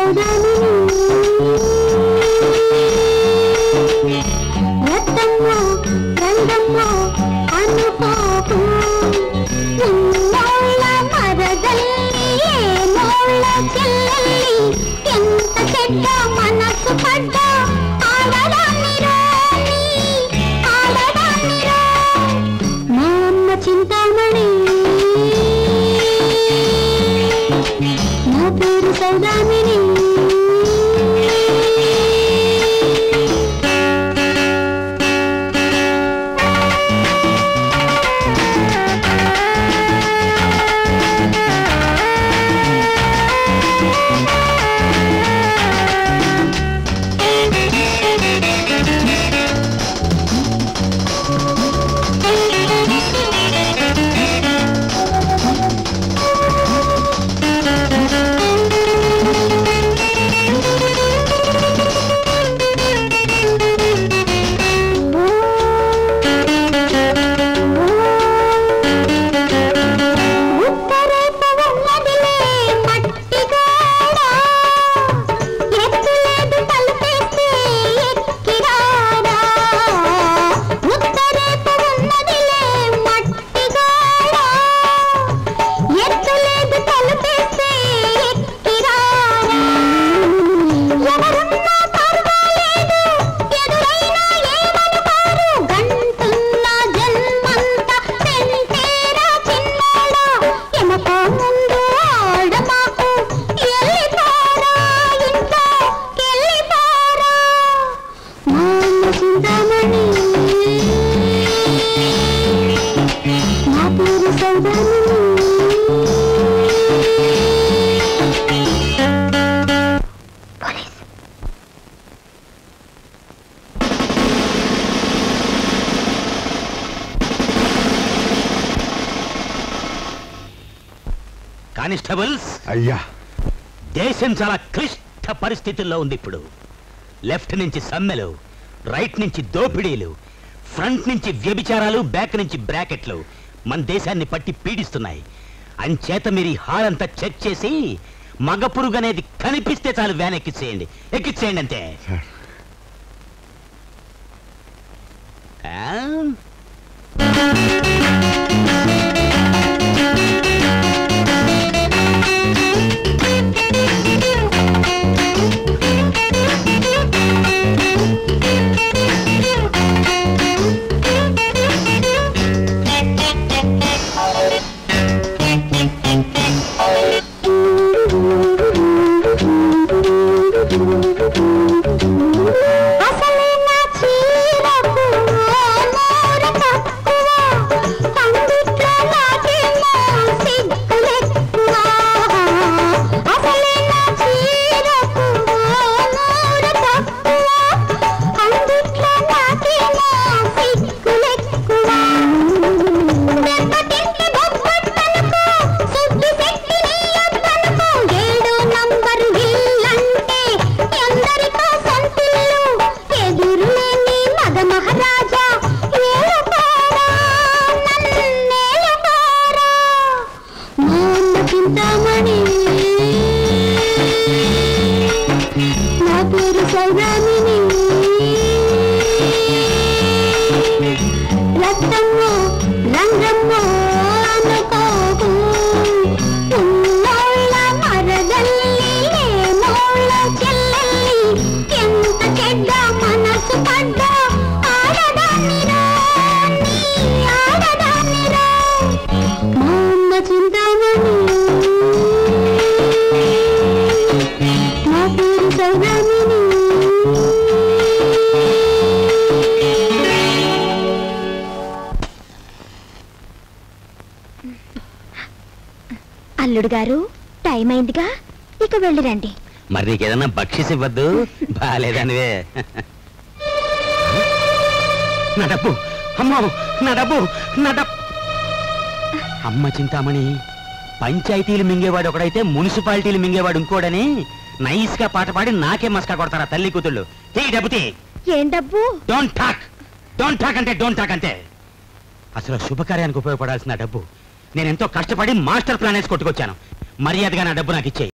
రతమ్మ రంగమ్మ అనుకోకు ఉన్నోళ్ళ మరదల్లి ఏనోళ్ళ చెల్లెల్లి ఎంత చెడ్డ మనసు పడ్డ ఆడదాన్నిరా నీ, ఆడదాన్నిరా. మా అమ్మ చింతామణి నా పేరు సౌదామిని ఉత్తరేపు ఉన్నదిలే మట్టి గోడ ఎత్తులేదు తలుపేస్తే ఎక్కిరారా ఉత్తరేపు ఉన్నదిలే మట్టి గోడ ఎత్తులేదు తలుపేస్తే ఎక్కిరారా ఎవరున్నా పర్వాలేదు ఎదురైనా ఏమనుకోరు గంటున్న జన్మంతా పెంటేరా చిన్నోడా ఎమకో ముందు ఆడమాకు ఎల్లిపోరా ఇంట్లో ఎల్లిపోరా మామ చింతామణి నా పేరు సౌదామిని పోలీస్ కానిస్టేబుల్స్ అయ్యా దేశం చాలా క్లిష్ట పరిస్థితుల్లో ఉంది ఇప్పుడు లెఫ్ట్ నుంచి సమ్మెలు రైట్ నుంచి దోపిడీలు ఫ్రంట్ నుంచి వ్యభిచారాలు బ్యాక్ నుంచి బ్రాకెట్లు మన దేశాన్ని పట్టి పీడిస్తున్నాయి అంచేత మీరు ఈ హాల్ అంతా చెక్ చేసి మగ పురుగు అనేది కనిపిస్తే చాలు వ్యాన్ ఎక్కిచ్చేయండి ఎక్కిచ్చేయండి అంతే సార్ ఆ? అసలే నా చీరకు నోరు తక్కువ పండిట్లో నాకేమో సిగ్గులెక్కువ అసలే నా చీరకు నోరు తక్కువ పండిట్లో నాకేమో సిగ్గులెక్కువ దెబ్బతింటే బొబ్బట్టనుకో సుద్ది శక్తి నీయొద్దనుకో ఏడు నంబరు ఇల్లంటే ఎందరికో సొంతిల్లు ఎదురులేని మగ మహారాజా ఏలుకోరా నన్నేలుకోరా మోన్న చింతామణి నా పేరు సౌదామిని రక్తమ్మో రంగమ్మో అనుకోకు ఉన్నోళ్ళ మరదల్లి లేనోళ్ళ చెల్లెల్లి ఎంత చెడ్డ మనసు పడ్డ ఆడదాన్నిరా నీ ఆడదాన్నిరా మా అమ్మ చింతామణి నా పేరు సౌదామిని అల్లుడు గారు టైం అయిందిగా ఇక వెళ్ళిరండి మరి నీకేదన్నా బక్షిస్ ఇవ్వద్దు బాలేదనివే నా డబ్బు అమ్మో నా డబ్బు నా డబ్బు అమ్మ చింతామణి పంచాయతీలు మింగేవాడు ఒకడైతే మున్సిపాలిటీలు మింగేవాడు ఇంకోడని నైస్ గా పాట పాడి నాకే మస్కా కొడతారా తల్లి కూతుళ్ళు తీ డబ్బు తీ ఏం డబ్బు డోంట్ టాక్ డోంట్ టాక్ అంటే డోంట్ టాక్ అంతే అసలు శుభకార్యానికి ఉపయోగపడాల్సిన డబ్బు నేను ఎంతో కష్టపడి మాస్టర్ ప్లాన్ వేసి కొట్టుకొచ్చాను మర్యాదగా నా డబ్బు నాకు ఇచ్చేయి